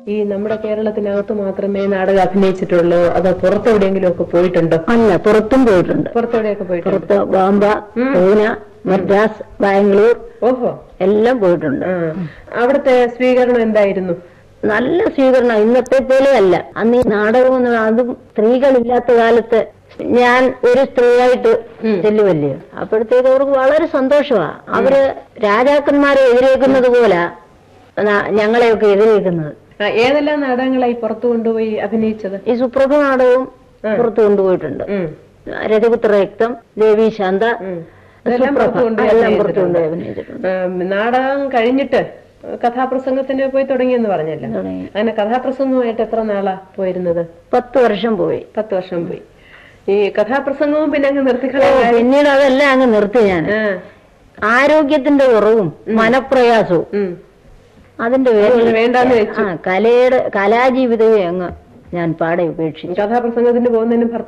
ഈ നമ്മുടെ കേരളത്തിനകത്ത് മാത്രമേ നാടകം അഭിനയിച്ചിട്ടുള്ളൂ അതോ പുറത്തെവിടെയെങ്കിലും ഒക്കെ പോയിട്ടുണ്ടോ അല്ല പുറത്തും പോയിട്ടുണ്ട് പുറത്തെവിടെയൊക്കെ പോയിട്ടുണ്ടോ പുറത്ത് ബോംബെ പൂന മദ്രാസ് ബാംഗ്ലൂർ ഓഹോ എല്ലാം പോയിട്ടുണ്ട് ആ അവിടുത്തെ സ്വീകരണം എന്തായിരുന്നു നല്ല സ്വീകരണം ഇന്നത്തെ പോലെ അല്ല അന്ന് ഈ നാടകം എന്ന് പറഞ്ഞാൽ അതും സ്ത്രീകളില്ലാത്ത കാലത്ത് ഞാൻ ഒരു സ്ത്രീയായിട്ട് ചെല്ലുമല്ലേ അപ്പോഴത്തേക്ക് അവർക്ക് വളരെ സന്തോഷമാ അവര് രാജാക്കന്മാരെ എതിരേക്കുന്നത് പോലെ ഞങ്ങളെയൊക്കെ എതിരേക്കുന്നത് ആ, ഏതെല്ലാം നാടകങ്ങളായി പുറത്തു കൊണ്ടുപോയി അഭിനയിച്ചത് ഈ സുപ്രഭ നാടകവും പുറത്തു കൊണ്ടുപോയിട്ടുണ്ട് ഉം. രജപുത്ര രക്തം ദേവി ശാന്ത ഉം. ഇതെല്ലാം സുപ്രഭ പുറത്തു കൊണ്ടുപോയി എല്ലാം പുറത്തു അഭിനയിച്ചിട്ടുണ്ട്. കൊണ്ടുപോയി അഭിനയിച്ചിട്ടുണ്ട് ആ, നാടകം കഴിഞ്ഞിട്ട് കഥാപ്രസംഗത്തിന് പോയി തുടങ്ങിയെന്ന് പറഞ്ഞല്ലോ തുടങ്ങി. അങ്ങനെ കഥാപ്രസംഗമായിട്ട് എത്ര നാളാ പോയിരുന്നത് പത്ത് വർഷം പോയി പത്ത് വർഷം പോയി ഈ കഥാപ്രസംഗവും പിന്നെ അങ്ങ് ഓ, നിർത്തിക്കളയാ പിന്നീട് അതെല്ലാം അങ്ങ് നിർത്തി ഞാൻ ആരോഗ്യത്തിന്റെ കുറവും മനപ്രയാസവും ഉം. അതിന്റെ പേരിൽ വേണ്ടാന്ന് വെച്ചു ആ കലയുടെ കലാജീവിതവും അങ്ങ് ഞാൻ പാടെ ഉപേക്ഷിച്ചു കഥാപ്രസംഗത്തിന് പോകുന്നതിന്